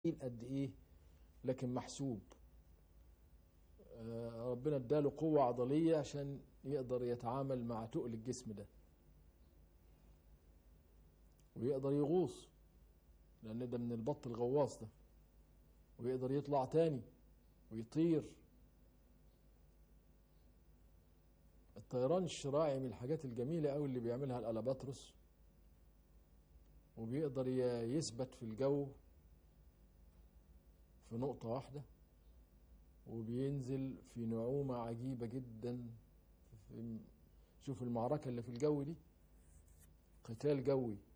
قد ايه لكن محسوب آه، ربنا اداله قوة عضلية عشان يقدر يتعامل مع تقل الجسم ده ويقدر يغوص لأن ده من البط الغواص ده ويقدر يطلع تاني ويطير الطيران الشراعي من الحاجات الجميلة أوي اللي بيعملها الألاباتروس وبيقدر ي- يثبت في الجو في نقطة واحدة وبينزل في نعومة عجيبة جدا في شوف المعركة اللي في الجو دي قتال جوي